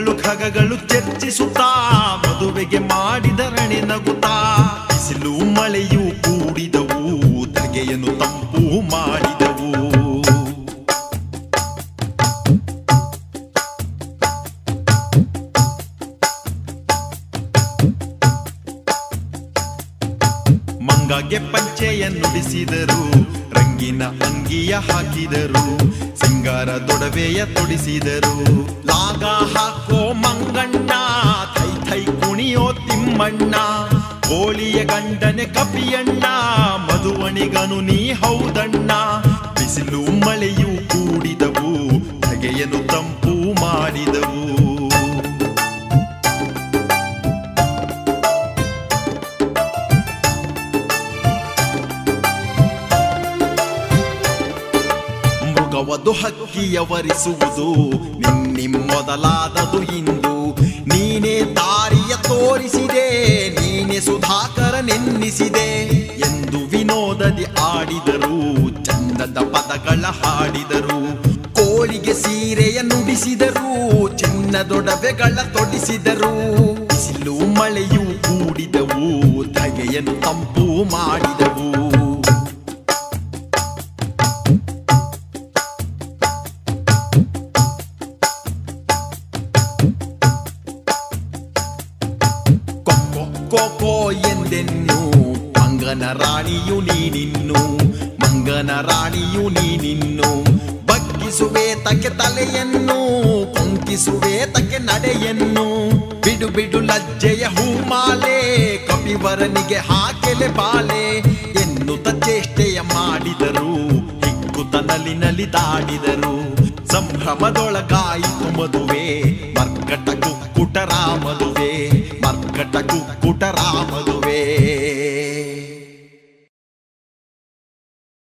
ಮರಗಳು ಖಗಗಳು ಚರ್ಚಿಸುತ್ತಾ ಮದುವೆಗೆ ಮಾಡಿದರಣೆ ನಗುತ್ತಾ ಬಿಸಿಲು ಮಳೆಯು ಕೂಡಿದವು ಧಗೆಯನ್ನು ತಂಪು ಮಾಡಿದವು ಮಂಗಗೆ ಪಂಚೆಯ ನುಡಿಸಿದರು ರಂಗಿನ ಅಂಗಿಯ ಹಾಕಿದರು ಸಿಂಗಾರ ದೊಡವೆಯ ತೊಡಿಸಿದರು ಲಾಗ ಹಾಕೋ ಮಂಗಣ್ಣ ಥೈ ಥೈ ಕುಣಿಯೋ ತಿಮ್ಮಣ್ಣ ಕೋಳಿಯ ಗಂಡನೆ ಕಪಿಯಣ್ಣ ಮಧುವಣಿಗನು ನೀ ಹೌದಣ್ಣ ಬಿಸಿಲು ಮಳೆಯು ಕೂಡಿದವು ಧಗೆಯನ್ನು ತಂಪು ಮಾಡಿದವು ಮೃಗವದು ಹಕ್ಕಿಯವರಿಸುವುದು ನಿನ್ನಿಂ ಮೊದಲಾದದು ಇಂದು ನೀನೇ ದಾರಿಯ ತೋರಿಸಿದೆ ನೀನೆ ಸುಧಾಕರ ನೆನ್ನಿಸಿದೆ ಎಂದು ವಿನೋದದಿ ಆಡಿದರು ಚಂದದ ಪದಗಳ ಹಾಡಿದರು ಕೋಳಿಗೆ ಸೀರೆಯ ನುಡಿಸಿದರು ಚಿನ್ನದೊಡವೆಗಳ ತೊಡಿಸಿದರು ಬಿಸಿಲು ಮಳೆಯು ಕೂಡಿದವು ಧಗೆಯನ್ನು ತಂಪು ಮಾಡಿದವು ಕೊಕ್ಕೊ ಕೋಕೋ ಎಂದೆನ್ನು ಮಂಗನ ರಾಣಿಯು ನೀನಿನ್ನು ಮಂಗನ ರಾಣಿಯು ನೀನಿನ್ನು ಬಗ್ಗಿಸುವೆ ತಕ್ಕೆ ತಲೆಯನ್ನು ಕೊಂಕಿಸುವೆ ತಕ್ಕೆ ನಡೆಯನ್ನು ಬಿಡು ಬಿಡು ಲಜ್ಜೆಯ ಹೂಮಾಲೆ ಕಪಿವರನಿಗೆ ಹಾಕೆಲೆ ಬಾಲೆ ಎನ್ನುತ್ತ ಚೇಷ್ಟೆಯ ಮಾಡಿದರು ಹಿಕ್ಕುತ ನಲಿ ನಲಿದಾಡಿದರು ಸಂಭ್ರಮದೊಳಗಾಯಿತು ಮದುವೆ ಮರ್ಕಟ ಕುಕ್ಕುಟರ ಮದುವೆ